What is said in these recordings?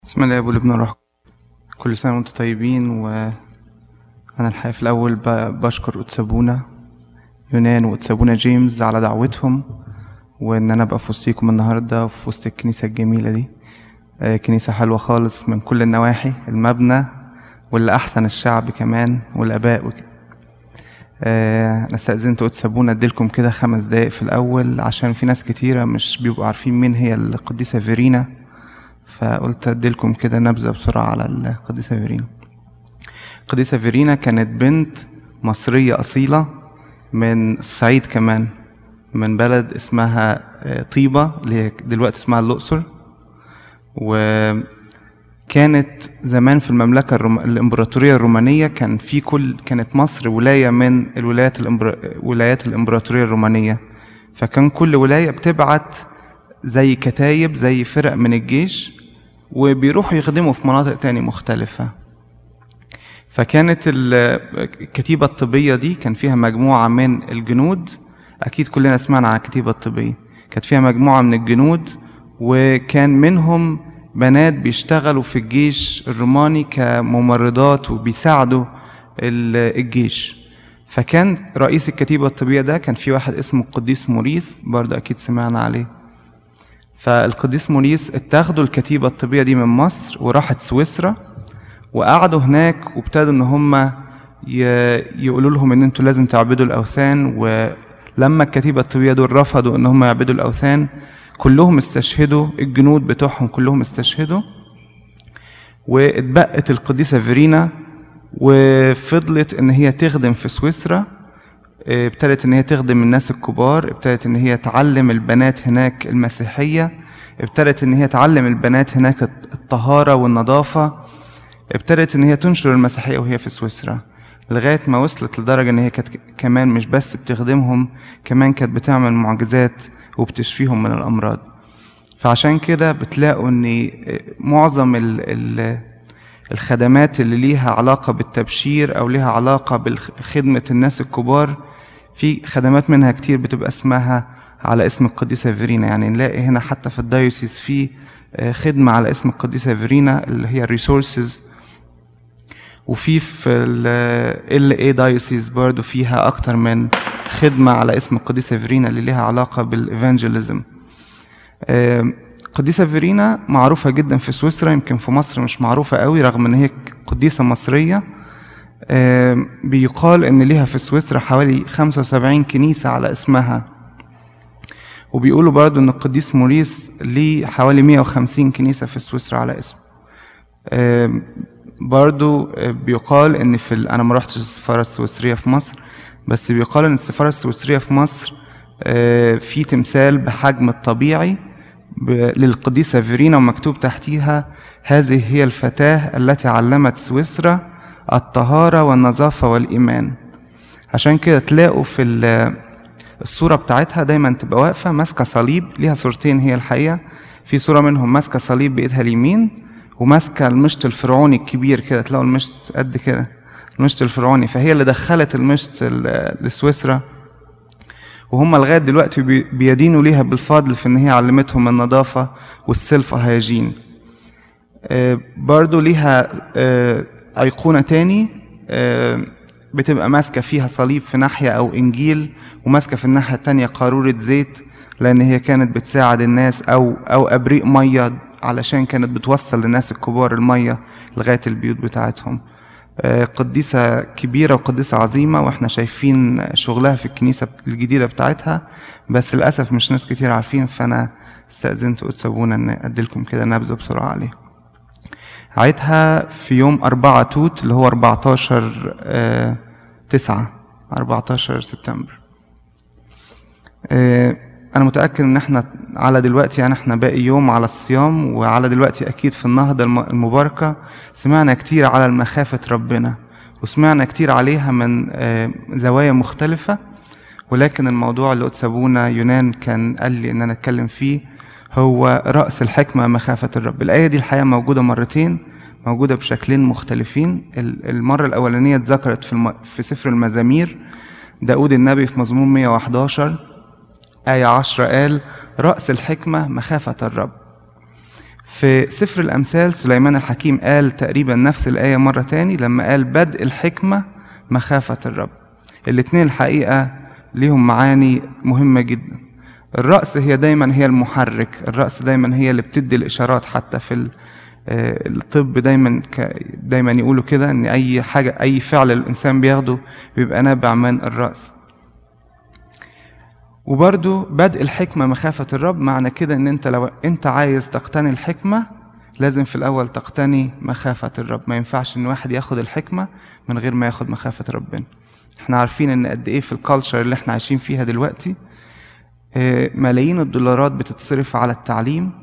بسم الله والابن الروح كل سنة وانتم طيبين وأنا الحقيقة في الأول ب- بشكر أتسابونا يونان وأتسابونا جيمس على دعوتهم وإن أنا أبقى في وسطيكم النهاردة وفي وسط الكنيسة الجميلة دي آه، كنيسة حلوة خالص من كل النواحي المبنى واللي أحسن الشعب كمان والآباء وكده آه، أنا استأذنت أتسابونا أديلكم كده خمس دقايق في الأول عشان في ناس كتيرة مش بيبقوا عارفين مين هي القديسة فيرينا فقلت اديلكم كده نبذه بسرعه على القديسه فيرينا القديسه فيرينا كانت بنت مصريه اصيله من الصعيد كمان من بلد اسمها آه، طيبه اللي هي دلوقتي اسمها الاقصر وكانت زمان في المملكه الروم... الامبراطوريه الرومانيه كان في كل كانت مصر ولايه من الولايات الإمبر... ولايات الامبراطوريه الرومانيه فكان كل ولايه بتبعت زي كتايب زي فرق من الجيش وبيروحوا يخدموا في مناطق تاني مختلفة فكانت ال- الكتيبة الطبية دي كان فيها مجموعة من الجنود أكيد كلنا سمعنا عن الكتيبة الطبية كانت فيها مجموعة من الجنود وكان منهم بنات بيشتغلوا في الجيش الروماني كممرضات وبيساعدوا ال- الجيش فكان رئيس الكتيبة الطبية ده كان في واحد اسمه القديس موريس برضه أكيد سمعنا عليه فالقديس موريس اتاخدوا الكتيبة الطبية دي من مصر وراحت سويسرا وقعدوا هناك وابتدوا ان هم ي- يقولوا لهم ان انتوا لازم تعبدوا الاوثان ولما الكتيبة الطبية دول رفضوا ان هم يعبدوا الاوثان كلهم استشهدوا الجنود بتوعهم كلهم استشهدوا واتبقت القديسة فيرينا وفضلت ان هي تخدم في سويسرا اه، ابتدت ان هي تخدم الناس الكبار ابتدت ان هي تعلم البنات هناك المسيحية ابتدت ان هي تعلم البنات هناك الط- الطهارة والنظافة ابتدت ان هي تنشر المسيحية وهي في سويسرا لغاية ما وصلت لدرجة ان هي كانت ك- كمان مش بس بتخدمهم كمان كانت بتعمل معجزات وبتشفيهم من الامراض فعشان كده بتلاقوا ان معظم ال ال الخدمات اللي ليها علاقة بالتبشير أو ليها علاقة بخدمة الناس الكبار في خدمات منها كتير بتبقى اسمها على اسم القديسة فيرينا يعني نلاقي هنا حتى في الدايوسيس في آه، خدمة على اسم القديسة فيرينا اللي هي الريسورسز وفي في ال اي دايوسيس برضو فيها أكتر من خدمة على اسم القديسة فيرينا اللي ليها علاقة بالإيفانجيليزم آم، قديسة فيرينا معروفة جدا في سويسرا يمكن في مصر مش معروفة قوي رغم ان هي قديسة مصرية آم، بيقال ان ليها في سويسرا حوالي 75 كنيسة على اسمها وبيقولوا برضو ان القديس موريس ليه حوالي 150 كنيسة في سويسرا على اسمه آم، برضو آه، بيقال ان في ال... انا ما رحتش السفارة السويسرية في مصر بس بيقال ان السفارة السويسرية في مصر آه، في تمثال بحجم الطبيعي ب... للقديسة فيرينا ومكتوب تحتيها هذه هي الفتاة التي علمت سويسرا الطهارة والنظافة والإيمان عشان كده تلاقوا في ال- الصورة بتاعتها دايما تبقى واقفة ماسكة صليب ليها صورتين هي الحقيقة في صورة منهم ماسكة صليب بإيدها اليمين وماسكة المشط الفرعوني الكبير كده تلاقوا المشط قد كده المشط الفرعوني فهي اللي دخلت المشط ال- لسويسرا وهم لغاية دلوقتي بي- بيدينوا ليها بالفضل في إن هي علمتهم النظافة والسيلف هايجين آه، برضو ليها آه، أيقونة تاني آه، بتبقى ماسكة فيها صليب في ناحية أو إنجيل وماسكة في الناحية التانية قارورة زيت لأن هي كانت بتساعد الناس أو أو أبريق مية علشان كانت بتوصل للناس الكبار المية لغاية البيوت بتاعتهم آه، قديسة كبيرة وقديسة عظيمة واحنا شايفين شغلها في الكنيسة الجديدة بتاعتها بس للأسف مش ناس كتير عارفين فأنا استأذنت أتسابونا إن أديلكم كده نبذة بسرعة عليها عيدها في يوم أربعة توت اللي هو 14 آه، تسعة 14 سبتمبر آه، أنا متأكد إن إحنا على دلوقتي يعني إحنا باقي يوم على الصيام وعلى دلوقتي أكيد في النهضة الم- المباركة سمعنا كتير على المخافة ربنا وسمعنا كتير عليها من آه، زوايا مختلفة ولكن الموضوع اللي أتسابونا يونان كان قال لي إن أنا أتكلم فيه هو رأس الحكمة مخافة الرب الآية دي الحقيقة موجودة مرتين موجودة بشكلين مختلفين ال- المرة الأولانية اتذكرت في, الم... في سفر المزامير داود النبي في مزمور 111 آية 10 قال رأس الحكمة مخافة الرب في سفر الأمثال سليمان الحكيم قال تقريبا نفس الآية مرة تاني لما قال بدء الحكمة مخافة الرب الاتنين الحقيقة ليهم معاني مهمة جدا الرأس هي دايما هي المحرك الرأس دايما هي اللي بتدي الإشارات حتى في ال- آه، الطب دايما ك- دايما يقولوا كده ان اي حاجه اي فعل الانسان بياخده بيبقى نابع من الراس وبرضو بدء الحكمه مخافه الرب معنى كده ان انت لو انت عايز تقتني الحكمه لازم في الاول تقتني مخافه الرب ما ينفعش ان واحد ياخد الحكمه من غير ما ياخد مخافه ربنا احنا عارفين ان قد ايه في الكالتشر اللي احنا عايشين فيها دلوقتي آه، ملايين الدولارات بتتصرف على التعليم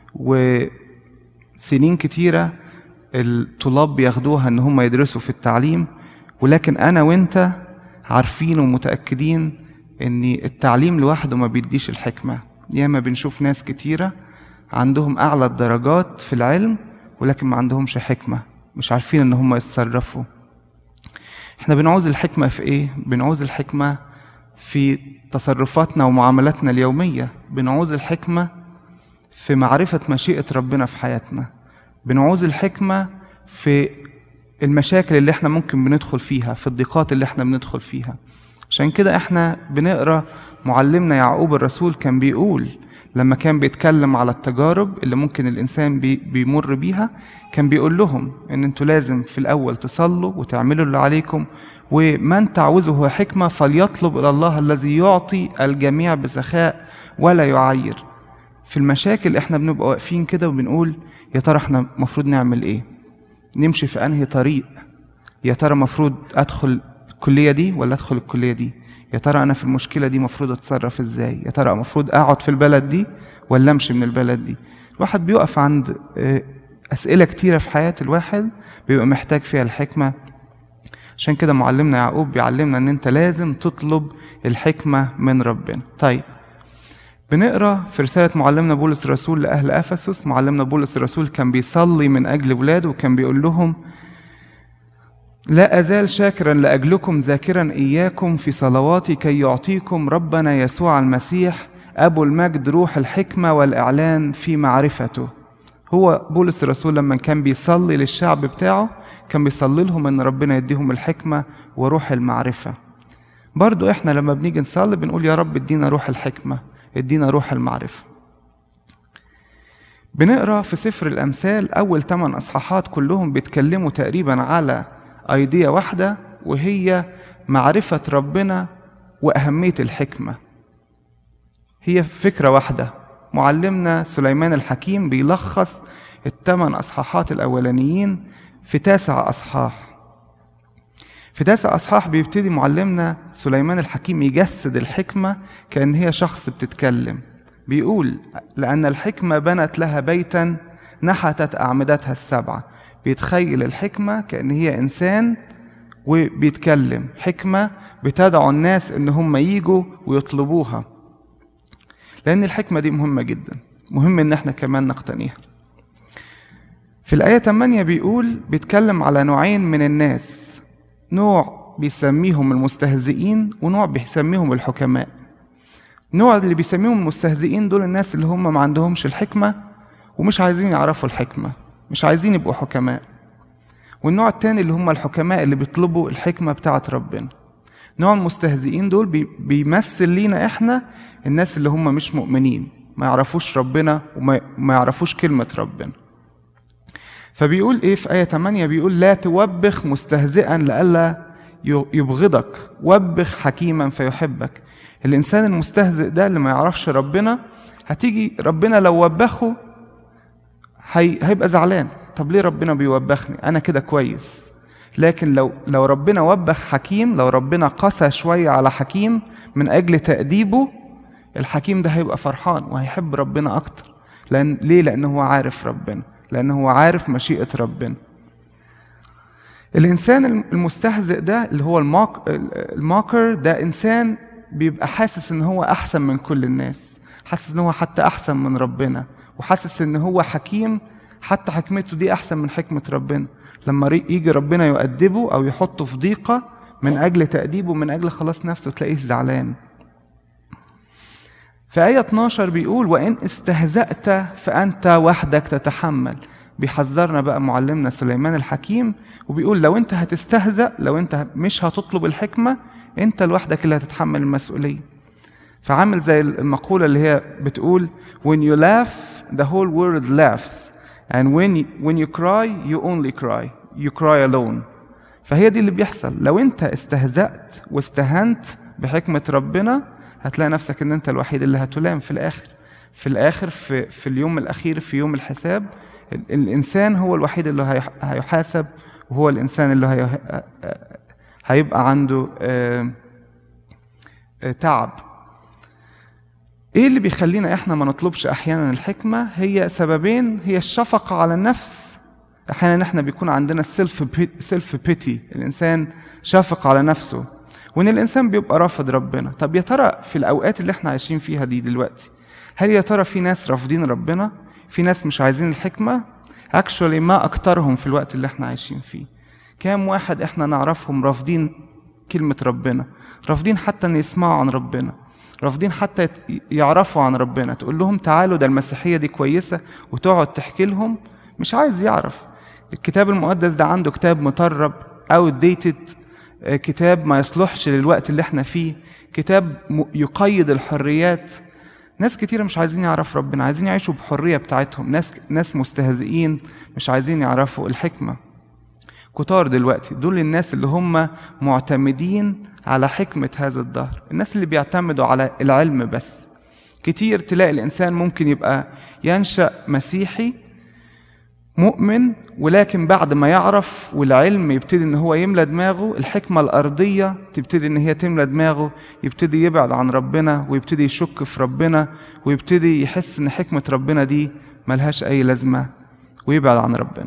وسنين كتيرة الطلاب بياخدوها ان هم يدرسوا في التعليم ولكن انا وانت عارفين ومتأكدين ان التعليم لوحده ما بيديش الحكمة ياما بنشوف ناس كتيرة عندهم اعلى الدرجات في العلم ولكن ما عندهمش حكمة مش عارفين ان هم يتصرفوا احنا بنعوز الحكمة في ايه؟ بنعوز الحكمة في تصرفاتنا ومعاملاتنا اليومية بنعوز الحكمة في معرفة مشيئة ربنا في حياتنا بنعوز الحكمة في المشاكل اللي احنا ممكن بندخل فيها في الضيقات اللي احنا بندخل فيها عشان كده احنا بنقرا معلمنا يعقوب الرسول كان بيقول لما كان بيتكلم على التجارب اللي ممكن الانسان بي بيمر بيها كان بيقول لهم ان انتوا لازم في الاول تصلوا وتعملوا اللي عليكم ومن تعوزه هو حكمه فليطلب الى الله الذي يعطي الجميع بسخاء ولا يعير في المشاكل احنا بنبقى واقفين كده وبنقول يا ترى احنا المفروض نعمل ايه نمشي في انهي طريق يا ترى المفروض ادخل الكليه دي ولا ادخل الكليه دي يا ترى انا في المشكله دي المفروض اتصرف ازاي يا ترى المفروض اقعد في البلد دي ولا امشي من البلد دي الواحد بيقف عند آه، اسئله كتيره في حياه الواحد بيبقى محتاج فيها الحكمه عشان كده معلمنا يعقوب بيعلمنا ان انت لازم تطلب الحكمه من ربنا طيب بنقرا في رسالة معلمنا بولس الرسول لأهل أفسس معلمنا بولس الرسول كان بيصلي من أجل ولاده وكان بيقول لهم لا أزال شاكرا لأجلكم ذاكرا إياكم في صلواتي كي يعطيكم ربنا يسوع المسيح أبو المجد روح الحكمة والإعلان في معرفته هو بولس الرسول لما كان بيصلي للشعب بتاعه كان بيصلي لهم ان ربنا يديهم الحكمة وروح المعرفة برضو احنا لما بنيجي نصلي بنقول يا رب ادينا روح الحكمة ادينا روح المعرفة بنقرا في سفر الامثال اول 8 اصحاحات كلهم بيتكلموا تقريبا على ايديا واحده وهي معرفه ربنا واهميه الحكمه هي فكره واحده معلمنا سليمان الحكيم بيلخص الثمان اصحاحات الاولانيين في تاسع اصحاح في تاسع اصحاح بيبتدي معلمنا سليمان الحكيم يجسد الحكمه كان هي شخص بتتكلم بيقول لان الحكمه بنت لها بيتا نحتت اعمدتها السبعه بيتخيل الحكمه كان هي انسان وبيتكلم حكمه بتدعو الناس ان هم يجوا ويطلبوها لان الحكمه دي مهمه جدا مهم ان احنا كمان نقتنيها في الآية 8 بيقول بيتكلم على نوعين من الناس نوع بيسميهم المستهزئين ونوع بيسميهم الحكماء نوع اللي بيسميهم المستهزئين دول الناس اللي هم ما عندهمش الحكمة ومش عايزين يعرفوا الحكمة مش عايزين يبقوا حكماء والنوع التاني اللي هم الحكماء اللي بيطلبوا الحكمة بتاعة ربنا نوع المستهزئين دول بي بيمثل لينا احنا الناس اللي هم مش مؤمنين ما يعرفوش ربنا وما يعرفوش كلمة ربنا فبيقول ايه في آية 8 بيقول لا توبخ مستهزئا لئلا يبغضك وبخ حكيما فيحبك الإنسان المستهزئ ده اللي ما يعرفش ربنا هتيجي ربنا لو وبخه هي هيبقى زعلان طب ليه ربنا بيوبخني أنا كده كويس لكن لو لو ربنا وبخ حكيم لو ربنا قسى شوية على حكيم من أجل تأديبه الحكيم ده هيبقى فرحان وهيحب ربنا أكتر لأن ليه؟ لأنه هو عارف ربنا لأن هو عارف مشيئة ربنا الإنسان المستهزئ ده اللي هو الماك الماكر ده إنسان بيبقى حاسس إن هو أحسن من كل الناس حاسس إن هو حتى أحسن من ربنا وحاسس إن هو حكيم حتى حكمته دي أحسن من حكمة ربنا لما يجي ربنا يؤدبه أو يحطه في ضيقة من أجل تأديبه من أجل خلاص نفسه تلاقيه زعلان في آية 12 بيقول وإن استهزأت فأنت وحدك تتحمل بيحذرنا بقى معلمنا سليمان الحكيم وبيقول لو انت هتستهزأ لو انت مش هتطلب الحكمة انت لوحدك اللي هتتحمل المسؤولية فعامل زي المقولة اللي هي بتقول when you laugh the whole world laughs and when you, when you cry you only cry you cry alone فهي دي اللي بيحصل لو انت استهزأت واستهنت بحكمة ربنا هتلاقي نفسك ان انت الوحيد اللي هتلام في الاخر في الاخر في, في اليوم الاخير في يوم الحساب الانسان هو الوحيد اللي هيحاسب وهو الانسان اللي هي هيبقى عنده تعب ايه اللي بيخلينا احنا ما نطلبش احيانا الحكمه هي سببين هي الشفقه على النفس احيانا احنا بيكون عندنا السيلف سيلف بيتي الانسان شافق على نفسه وان الانسان بيبقى رافض ربنا طب يا ترى في الاوقات اللي احنا عايشين فيها دي دلوقتي هل يا ترى في ناس رافضين ربنا في ناس مش عايزين الحكمه اكشولي ما اكترهم في الوقت اللي احنا عايشين فيه كام واحد احنا نعرفهم رافضين كلمه ربنا رافضين حتى ان يسمعوا عن ربنا رافضين حتى يعرفوا عن ربنا تقول لهم تعالوا ده المسيحيه دي كويسه وتقعد تحكي لهم مش عايز يعرف الكتاب المقدس ده عنده كتاب مطرب او ديتد كتاب ما يصلحش للوقت اللي احنا فيه كتاب يقيد الحريات ناس كتيرة مش عايزين يعرفوا ربنا عايزين يعيشوا بحرية بتاعتهم ناس ناس مستهزئين مش عايزين يعرفوا الحكمة كتار دلوقتي دول الناس اللي هم معتمدين على حكمة هذا الدهر الناس اللي بيعتمدوا على العلم بس كتير تلاقي الإنسان ممكن يبقى ينشأ مسيحي مؤمن ولكن بعد ما يعرف والعلم يبتدي ان هو يملى دماغه الحكمة الأرضية تبتدي ان هي تملى دماغه يبتدي يبعد عن ربنا ويبتدي يشك في ربنا ويبتدي يحس ان حكمة ربنا دي ملهاش أي لازمة ويبعد عن ربنا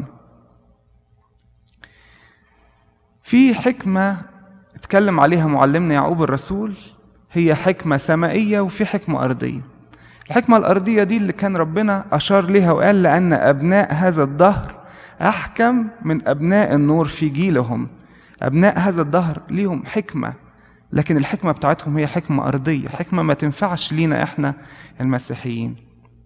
في حكمة اتكلم عليها معلمنا يعقوب الرسول هي حكمة سمائية وفي حكمة أرضية الحكمة الأرضية دي اللي كان ربنا أشار ليها وقال لأن أبناء هذا الدهر أحكم من أبناء النور في جيلهم أبناء هذا الدهر ليهم حكمة لكن الحكمة بتاعتهم هي حكمة أرضية حكمة ما تنفعش لينا إحنا المسيحيين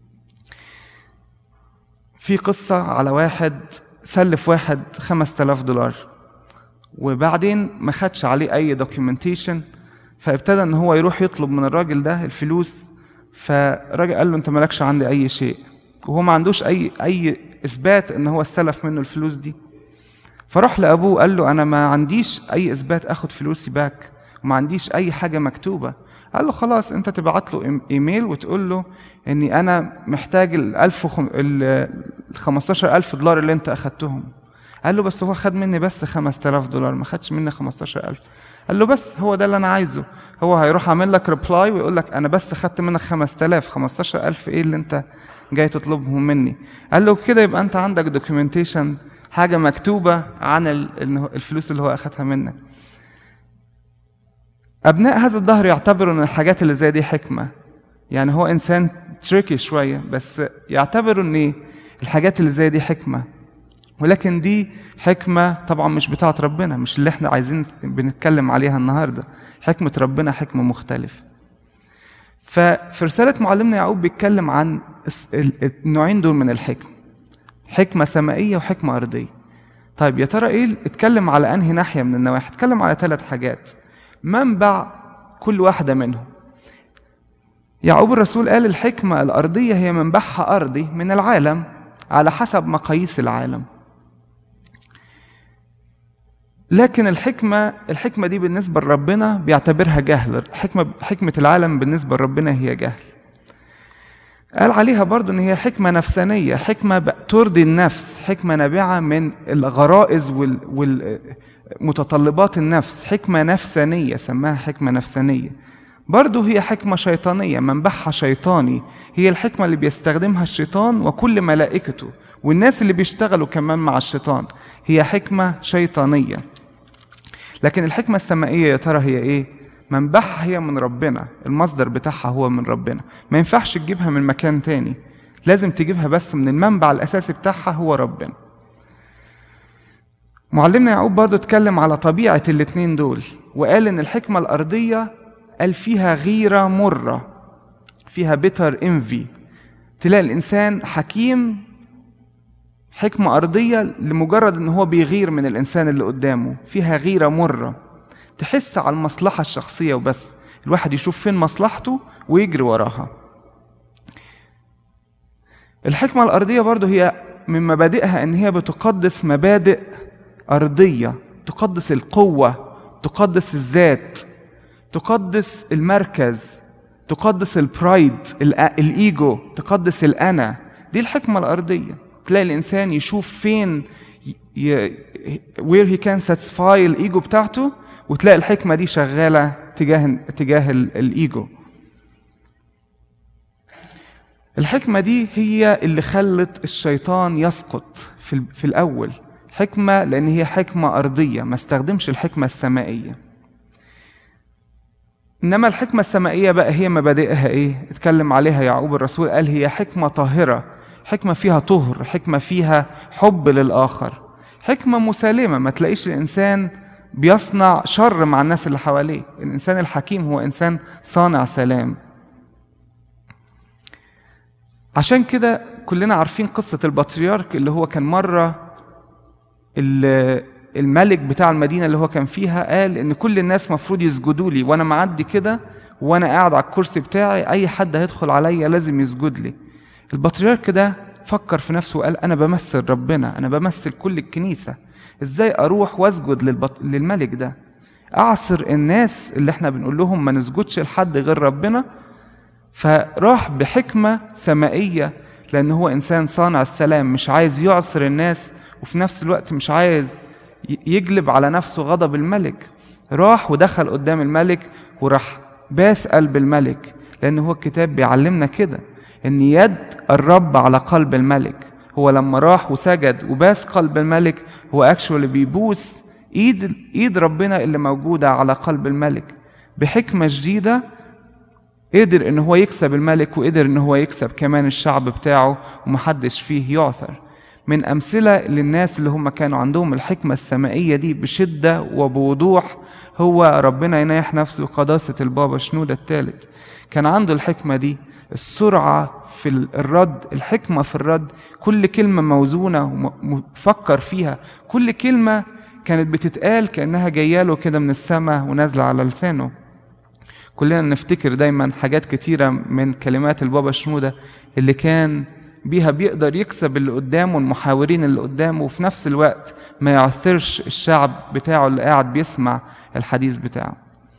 في قصة على واحد سلف واحد خمس تلاف دولار وبعدين ما خدش عليه أي دوكيومنتيشن فابتدى ان هو يروح يطلب من الراجل ده الفلوس فالراجل قال له انت مالكش عندي اي شيء وهو ما عندوش اي اي اثبات ان هو استلف منه الفلوس دي فراح لابوه قال له انا ما عنديش اي اثبات اخد فلوسي باك وما عنديش اي حاجه مكتوبه قال له خلاص انت تبعت له ايميل وتقول له اني انا محتاج ال 1000 ال 15000 دولار اللي انت اخدتهم قال له بس هو خد مني بس 5000 دولار ما خدش مني 15000 قال له بس هو ده اللي انا عايزه هو هيروح عامل لك ريبلاي ويقول لك انا بس خدت منك 5000 15000 ايه اللي انت جاي تطلبهم مني قال له كده يبقى انت عندك دوكيومنتيشن حاجه مكتوبه عن الفلوس اللي هو اخدها منك ابناء هذا الدهر يعتبروا ان الحاجات اللي زي دي حكمه يعني هو انسان تريكي شويه بس يعتبروا ان الحاجات اللي زي دي حكمه ولكن دي حكمة طبعا مش بتاعة ربنا مش اللي احنا عايزين بنتكلم عليها النهاردة حكمة ربنا حكمة مختلفة ففي رسالة معلمنا يعقوب بيتكلم عن النوعين دول من الحكمة حكمة سمائية وحكمة أرضية طيب يا ترى ايه اتكلم على انهي ناحية من النواحي اتكلم على ثلاث حاجات منبع كل واحدة منهم يعقوب الرسول قال الحكمة الأرضية هي منبعها أرضي من العالم على حسب مقاييس العالم لكن الحكمة الحكمة دي بالنسبة لربنا بيعتبرها جهل حكمة حكمة العالم بالنسبة لربنا هي جهل قال عليها برضو ان هي حكمة نفسانية حكمة ترضي النفس حكمة نابعة من الغرائز والمتطلبات النفس حكمة نفسانية سماها حكمة نفسانية برضو هي حكمة شيطانية منبعها شيطاني هي الحكمة اللي بيستخدمها الشيطان وكل ملائكته والناس اللي بيشتغلوا كمان مع الشيطان هي حكمة شيطانية لكن الحكمة السمائية يا ترى هي ايه؟ منبعها هي من ربنا المصدر بتاعها هو من ربنا ما ينفعش تجيبها من مكان تاني لازم تجيبها بس من المنبع الأساسي بتاعها هو ربنا معلمنا يعقوب برضه اتكلم على طبيعة الاتنين دول وقال إن الحكمة الأرضية قال فيها غيرة مرة فيها bitter envy تلاقي الإنسان حكيم حكمة أرضية لمجرد إن هو بيغير من الإنسان اللي قدامه فيها غيرة مرة تحس على المصلحة الشخصية وبس الواحد يشوف فين مصلحته ويجري وراها الحكمة الأرضية برضو هي من مبادئها إن هي بتقدس مبادئ أرضية تقدس القوة تقدس الذات تقدس المركز تقدس البرايد الإيجو تقدس الأنا دي الحكمة الأرضية تلاقي الإنسان يشوف فين ي... where he can satisfy الإيجو بتاعته وتلاقي الحكمة دي شغالة تجاه تجاه الإيجو الحكمة دي هي اللي خلت الشيطان يسقط في, في الأول حكمة لأن هي حكمة أرضية ما استخدمش الحكمة السمائية إنما الحكمة السمائية بقى هي مبادئها إيه؟ اتكلم عليها يعقوب الرسول قال هي حكمة طاهرة حكمة فيها طهر حكمة فيها حب للآخر حكمة مسالمة ما تلاقيش الإنسان بيصنع شر مع الناس اللي حواليه الإنسان الحكيم هو إنسان صانع سلام عشان كده كلنا عارفين قصة البطريرك اللي هو كان مرة الملك بتاع المدينة اللي هو كان فيها قال إن كل الناس مفروض يسجدوا لي وأنا معدي كده وأنا قاعد على الكرسي بتاعي أي حد هيدخل عليا لازم يسجد لي البطريرك ده فكر في نفسه وقال أنا بمثل ربنا أنا بمثل كل الكنيسة إزاي أروح وأسجد للبط... للملك ده أعصر الناس اللي احنا بنقول لهم ما نسجدش لحد غير ربنا فراح بحكمة سمائية لأن هو إنسان صانع السلام مش عايز يعصر الناس وفي نفس الوقت مش عايز يجلب على نفسه غضب الملك راح ودخل قدام الملك وراح باس قلب الملك لأن هو الكتاب بيعلمنا كده إن يد الرب على قلب الملك هو لما راح وسجد وباس قلب الملك هو اكشولي بيبوس ايد ايد ربنا اللي موجوده على قلب الملك بحكمه جديده قدر ان هو يكسب الملك وقدر ان هو يكسب كمان الشعب بتاعه ومحدش فيه يعثر من امثله للناس اللي هم كانوا عندهم الحكمه السمائيه دي بشده وبوضوح هو ربنا ينايح نفسه قداسه البابا شنوده الثالث كان عنده الحكمه دي السرعه في الرد الحكمه في الرد كل كلمه موزونه ومفكر فيها كل كلمه كانت بتتقال كانها جايه له كده من السماء ونازله على لسانه كلنا نفتكر دايما حاجات كتيرة من كلمات البابا شنودة اللي كان بيها بيقدر يكسب اللي قدامه المحاورين اللي قدامه وفي نفس الوقت ما يعثرش الشعب بتاعه اللي قاعد بيسمع الحديث بتاعه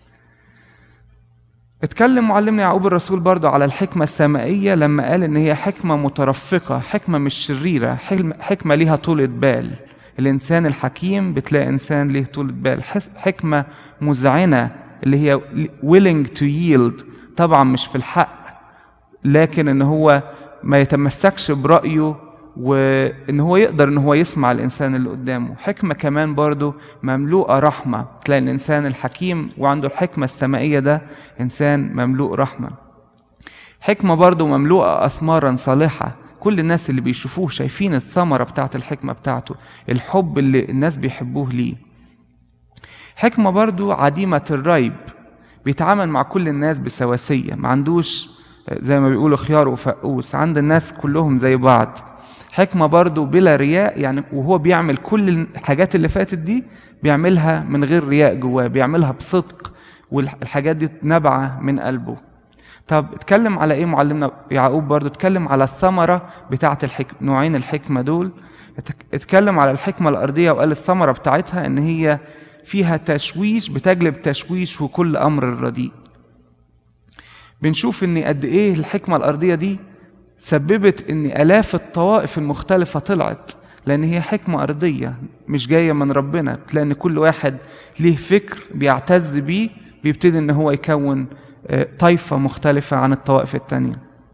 اتكلم معلمنا يعقوب الرسول برضه على الحكمة السمائية لما قال إن هي حكمة مترفقة حكمة مش شريرة حكمة ليها طولة بال الإنسان الحكيم بتلاقي إنسان ليه طولة بال حكمة مذعنة اللي هي willing to yield طبعا مش في الحق لكن ان هو ما يتمسكش برأيه وان هو يقدر ان هو يسمع الانسان اللي قدامه حكمة كمان برضو مملوءة رحمة تلاقي الانسان الحكيم وعنده الحكمة السمائية ده انسان مملوء رحمة حكمة برضو مملوءة اثمارا صالحة كل الناس اللي بيشوفوه شايفين الثمرة بتاعت الحكمة بتاعته الحب اللي الناس بيحبوه ليه حكمة برضو عديمة الريب بيتعامل مع كل الناس بسواسية ما عندوش زي ما بيقولوا خيار وفقوس عند الناس كلهم زي بعض حكمة برضو بلا رياء يعني وهو بيعمل كل الحاجات اللي فاتت دي بيعملها من غير رياء جواه بيعملها بصدق والحاجات دي نابعة من قلبه طب اتكلم على ايه معلمنا يعقوب برضو اتكلم على الثمرة بتاعة الحكم نوعين الحكمة دول اتكلم على الحكمة الأرضية وقال الثمرة بتاعتها إن هي فيها تشويش بتجلب تشويش وكل امر رديء بنشوف ان قد ايه الحكمه الارضيه دي سببت ان الاف الطوائف المختلفه طلعت لان هي حكمه ارضيه مش جايه من ربنا تلاقي ان كل واحد ليه فكر بيعتز بيه بيبتدي ان هو يكون طائفه مختلفه عن الطوائف التانيه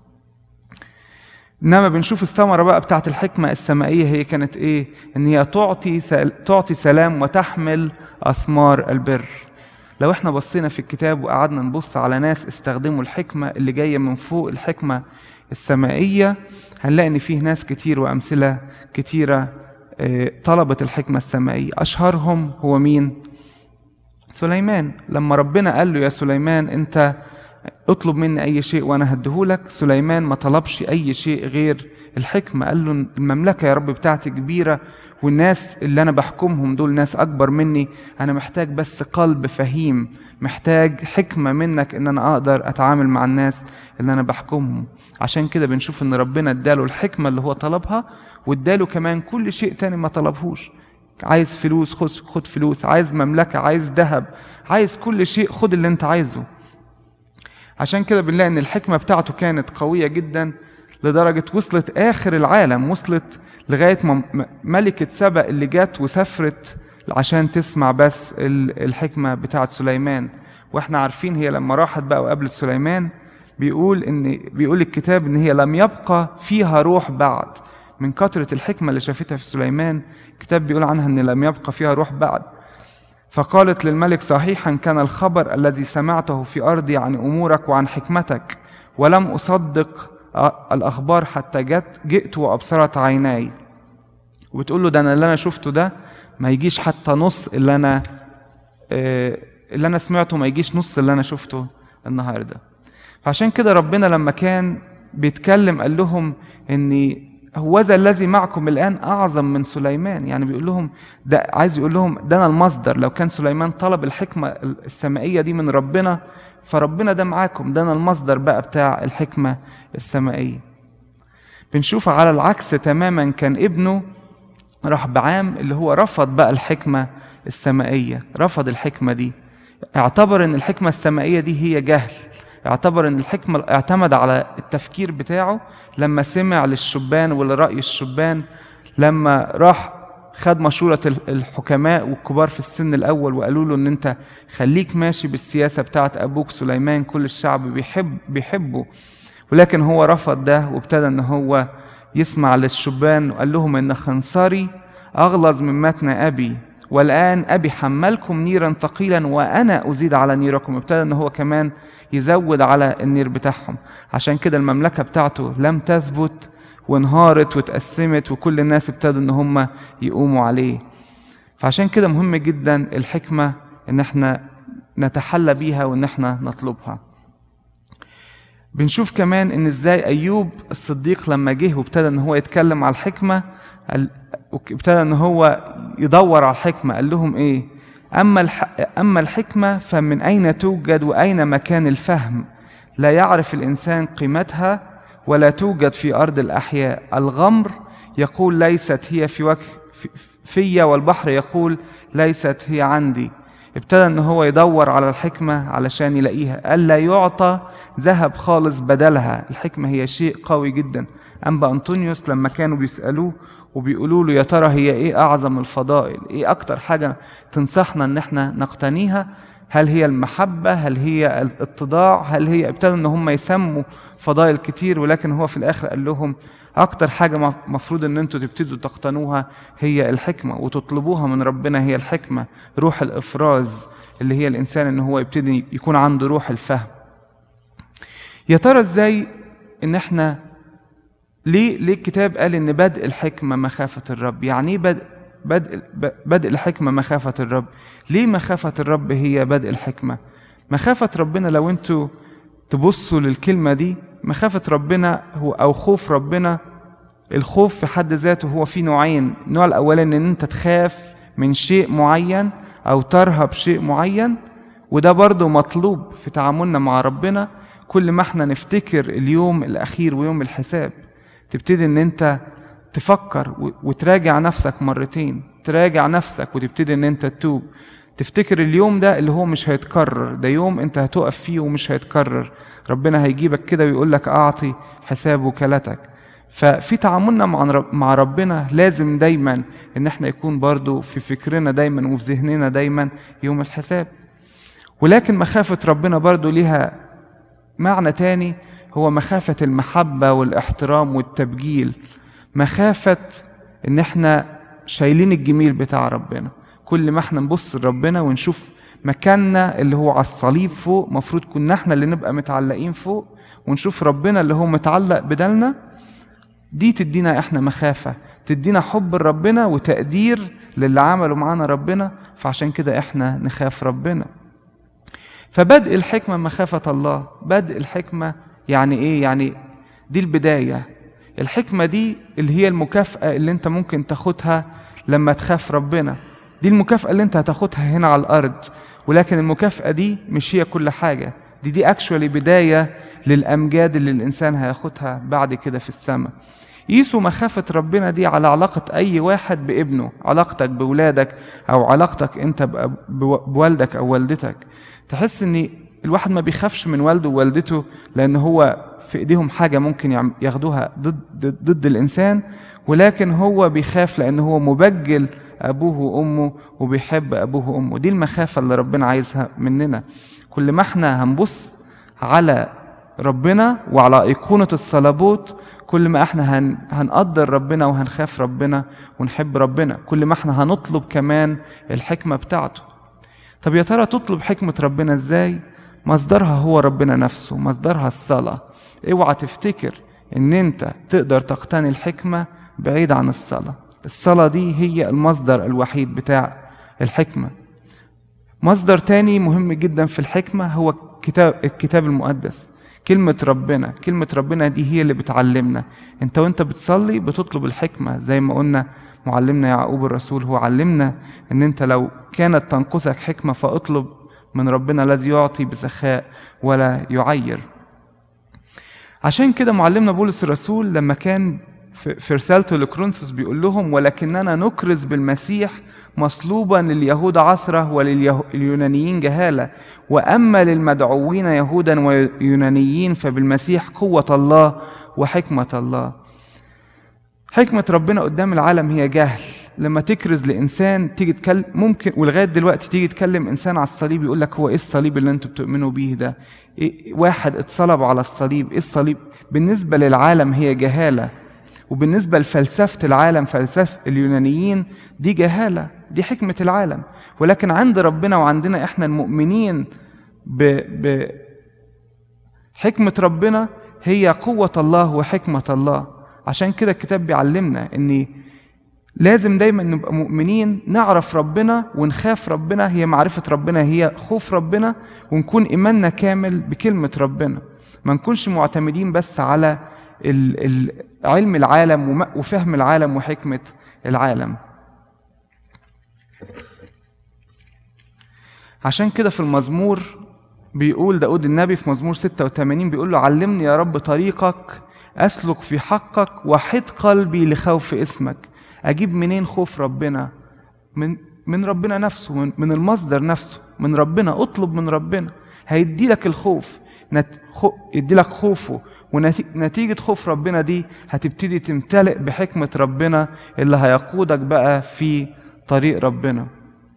انما بنشوف الثمره بقى بتاعت الحكمه السمائيه هي كانت ايه ان هي تعطي تعطي سلام وتحمل اثمار البر لو احنا بصينا في الكتاب وقعدنا نبص على ناس استخدموا الحكمه اللي جايه من فوق الحكمه السمائيه هنلاقي ان فيه ناس كتير وامثله كتيره طلبت الحكمه السمائيه اشهرهم هو مين سليمان لما ربنا قال له يا سليمان انت اطلب مني اي شيء وانا هديهولك سليمان ما طلبش اي شيء غير الحكمة قال له المملكة يا رب بتاعتي كبيرة والناس اللي انا بحكمهم دول ناس اكبر مني انا محتاج بس قلب فهيم محتاج حكمة منك ان انا اقدر اتعامل مع الناس اللي انا بحكمهم عشان كده بنشوف ان ربنا اداله الحكمة اللي هو طلبها واداله كمان كل شيء تاني ما طلبهوش عايز فلوس خد خد فلوس عايز مملكة عايز ذهب عايز كل شيء خد اللي انت عايزه عشان كده بنلاقي ان الحكمة بتاعته كانت قوية جدا لدرجة وصلت آخر العالم وصلت لغاية ما ملكة سبأ اللي جت وسافرت عشان تسمع بس الحكمة بتاعت سليمان واحنا عارفين هي لما راحت بقى وقابلت سليمان بيقول ان بيقول الكتاب ان هي لم يبقى فيها روح بعد من كثرة الحكمة اللي شافتها في سليمان الكتاب بيقول عنها ان لم يبقى فيها روح بعد فقالت للملك صحيحا كان الخبر الذي سمعته في ارضي عن امورك وعن حكمتك ولم اصدق الاخبار حتى جت جئت وابصرت عيناي وبتقول له ده انا اللي انا شفته ده ما يجيش حتى نص اللي انا اللي انا سمعته ما يجيش نص اللي انا شفته النهارده فعشان كده ربنا لما كان بيتكلم قال لهم ان هوذا الذي معكم الان اعظم من سليمان يعني بيقول لهم ده عايز يقول لهم ده انا المصدر لو كان سليمان طلب الحكمه السمائيه دي من ربنا فربنا ده معاكم ده انا المصدر بقى بتاع الحكمه السمائيه بنشوف على العكس تماما كان ابنه رحبعام اللي هو رفض بقى الحكمه السمائيه رفض الحكمه دي اعتبر ان الحكمه السمائيه دي هي جهل اعتبر ان الحكمة اعتمد على التفكير بتاعه لما سمع للشبان ولرأي الشبان لما راح خد مشورة الحكماء والكبار في السن الأول وقالوا له إن أنت خليك ماشي بالسياسة بتاعت أبوك سليمان كل الشعب بيحب بيحبه ولكن هو رفض ده وابتدى إن هو يسمع للشبان وقال لهم إن خنصري أغلظ من متن أبي والآن أبي حملكم نيرا ثقيلا وأنا أزيد على نيركم ابتدى إن هو كمان يزود على النير بتاعهم عشان كده المملكة بتاعته لم تثبت وانهارت واتقسمت وكل الناس ابتدوا ان هم يقوموا عليه فعشان كده مهم جدا الحكمة ان احنا نتحلى بيها وان احنا نطلبها بنشوف كمان ان ازاي ايوب الصديق لما جه وابتدى ان هو يتكلم على الحكمة ابتدى ان هو يدور على الحكمة قال لهم ايه أما الح... أما الحكمة فمن أين توجد وأين مكان الفهم لا يعرف الإنسان قيمتها ولا توجد في أرض الأحياء الغمر يقول ليست هي في وجه في والبحر يقول ليست هي عندي ابتدى ان هو يدور على الحكمة علشان يلاقيها ألا يعطى ذهب خالص بدلها الحكمة هي شيء قوي جدا أنبا أنطونيوس لما كانوا بيسألوه وبيقولوا له يا ترى هي ايه اعظم الفضائل ايه اكتر حاجة تنصحنا ان احنا نقتنيها هل هي المحبة هل هي الاتضاع هل هي ابتدوا ان هم يسموا فضائل كتير ولكن هو في الاخر قال لهم اكتر حاجة مفروض ان انتوا تبتدوا تقتنوها هي الحكمة وتطلبوها من ربنا هي الحكمة روح الافراز اللي هي الانسان ان هو يبتدي يكون عنده روح الفهم يا ترى ازاي ان احنا ليه ليه الكتاب قال ان بدء الحكمه مخافه الرب يعني ايه بدء بدء بدء الحكمه مخافه الرب ليه مخافه الرب هي بدء الحكمه مخافه ربنا لو انتوا تبصوا للكلمه دي مخافه ربنا هو او خوف ربنا الخوف في حد ذاته هو في نوعين النوع الاولاني ان انت تخاف من شيء معين او ترهب شيء معين وده برضه مطلوب في تعاملنا مع ربنا كل ما احنا نفتكر اليوم الاخير ويوم الحساب تبتدي ان انت تفكر وتراجع نفسك مرتين تراجع نفسك وتبتدي ان انت تتوب تفتكر اليوم ده اللي هو مش هيتكرر ده يوم انت هتقف فيه ومش هيتكرر ربنا هيجيبك كده ويقول لك اعطي حساب وكالتك ففي تعاملنا مع مع ربنا لازم دايما ان احنا يكون برضو في فكرنا دايما وفي ذهننا دايما يوم الحساب ولكن مخافة ربنا برضو ليها معنى تاني هو مخافة المحبة والاحترام والتبجيل مخافة ان احنا شايلين الجميل بتاع ربنا كل ما احنا نبص لربنا ونشوف مكاننا اللي هو على الصليب فوق مفروض كنا احنا اللي نبقى متعلقين فوق ونشوف ربنا اللي هو متعلق بدلنا دي تدينا احنا مخافة تدينا حب لربنا وتقدير للي عمله معانا ربنا فعشان كده احنا نخاف ربنا فبدء الحكمة مخافة الله بدء الحكمة يعني ايه يعني دي البداية الحكمة دي اللي هي المكافأة اللي انت ممكن تاخدها لما تخاف ربنا دي المكافأة اللي انت هتاخدها هنا على الأرض ولكن المكافأة دي مش هي كل حاجة دي دي اكشولي بداية للأمجاد اللي الإنسان هياخدها بعد كده في السماء قيسوا مخافة ربنا دي على علاقة أي واحد بابنه علاقتك بولادك أو علاقتك أنت بوالدك أو والدتك تحس إن الواحد ما بيخافش من والده ووالدته لأن هو في إيديهم حاجة ممكن ياخدوها ضد, ضد الإنسان ولكن هو بيخاف لأن هو مبجل أبوه وأمه وبيحب أبوه وأمه دي المخافة اللي ربنا عايزها مننا كل ما احنا هنبص على ربنا وعلى أيقونة الصلابوت كل ما احنا هن هنقدر ربنا وهنخاف ربنا ونحب ربنا كل ما احنا هنطلب كمان الحكمة بتاعته طب يا ترى تطلب حكمة ربنا ازاي مصدرها هو ربنا نفسه مصدرها الصلاة اوعى تفتكر ان انت تقدر تقتني الحكمة بعيد عن الصلاة الصلاة دي هي المصدر الوحيد بتاع الحكمة مصدر تاني مهم جدا في الحكمة هو كتاب الكتاب المقدس كلمة ربنا كلمة ربنا دي هي اللي بتعلمنا انت وانت بتصلي بتطلب الحكمة زي ما قلنا معلمنا يعقوب الرسول هو علمنا ان انت لو كانت تنقصك حكمة فاطلب من ربنا الذي يعطي بسخاء ولا يعير عشان كده معلمنا بولس الرسول لما كان في رسالته لكرونثوس بيقول لهم ولكننا نكرز بالمسيح مصلوبا لليهود عثرة ولليونانيين جهالة وأما للمدعوين يهودا ويونانيين فبالمسيح قوة الله وحكمة الله حكمة ربنا قدام العالم هي جهل لما تكرز لإنسان تيجي تكلم ممكن ولغاية دلوقتي تيجي تكلم إنسان على الصليب يقول لك هو إيه الصليب اللي أنتوا بتؤمنوا بيه ده؟ إيه واحد اتصلب على الصليب إيه الصليب؟ بالنسبة للعالم هي جهالة وبالنسبة لفلسفة العالم فلسفة اليونانيين دي جهالة دي حكمة العالم ولكن عند ربنا وعندنا احنا المؤمنين ب, ب حكمة ربنا هي قوة الله وحكمة الله عشان كده الكتاب بيعلمنا ان لازم دايما نبقى مؤمنين نعرف ربنا ونخاف ربنا هي معرفة ربنا هي خوف ربنا ونكون إيماننا كامل بكلمة ربنا ما نكونش معتمدين بس على علم العالم وفهم العالم وحكمة العالم عشان كده في المزمور بيقول داود النبي في مزمور 86 بيقول له علمني يا رب طريقك أسلك في حقك وحد قلبي لخوف اسمك أجيب منين خوف ربنا من من ربنا نفسه من, من المصدر نفسه من ربنا اطلب من ربنا هيدي لك الخوف يدي لك خوفه ونتيجة خوف ربنا دي هتبتدي تمتلئ بحكمة ربنا اللي هيقودك بقى في طريق ربنا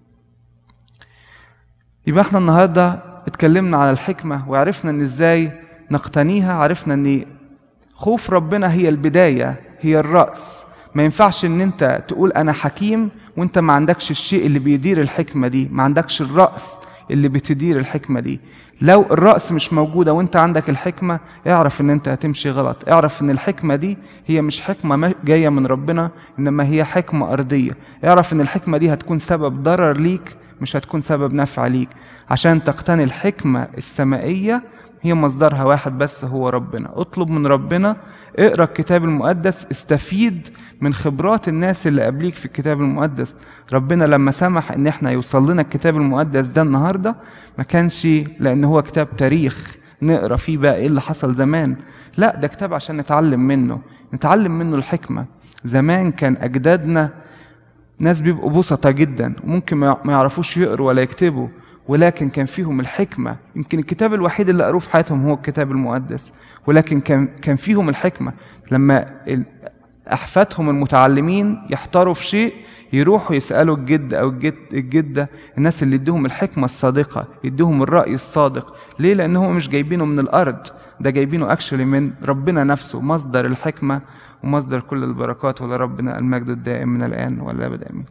يبقى احنا النهاردة اتكلمنا على الحكمة وعرفنا ان ازاي نقتنيها عرفنا ان خوف ربنا هي البداية هي الرأس ما ينفعش ان انت تقول انا حكيم وانت ما عندكش الشيء اللي بيدير الحكمة دي ما عندكش الرأس اللي بتدير الحكمة دي لو الرأس مش موجودة وانت عندك الحكمة اعرف ان انت هتمشي غلط اعرف ان الحكمة دي هي مش حكمة جاية من ربنا انما هي حكمة ارضية اعرف ان الحكمة دي هتكون سبب ضرر ليك مش هتكون سبب نفع ليك عشان تقتني الحكمة السمائية هي مصدرها واحد بس هو ربنا اطلب من ربنا اقرا الكتاب المقدس استفيد من خبرات الناس اللي قبليك في الكتاب المقدس ربنا لما سمح ان احنا يوصل لنا الكتاب المقدس ده النهارده ما كانش لان هو كتاب تاريخ نقرا فيه بقى ايه اللي حصل زمان لا ده كتاب عشان نتعلم منه نتعلم منه الحكمه زمان كان اجدادنا ناس بيبقوا بسطة جدا وممكن ما يعرفوش يقروا ولا يكتبوا ولكن كان فيهم الحكمة يمكن الكتاب الوحيد اللي قروه في حياتهم هو الكتاب المقدس ولكن كان كان فيهم الحكمة لما أحفادهم المتعلمين يحتاروا في شيء يروحوا يسألوا الجد أو الجد الجدة الناس اللي يدوهم الحكمة الصادقة يدوهم الرأي الصادق ليه؟ لأنهم مش جايبينه من الأرض ده جايبينه أكشولي من ربنا نفسه مصدر الحكمة ومصدر كل البركات ولربنا المجد الدائم من الآن والأبد آمين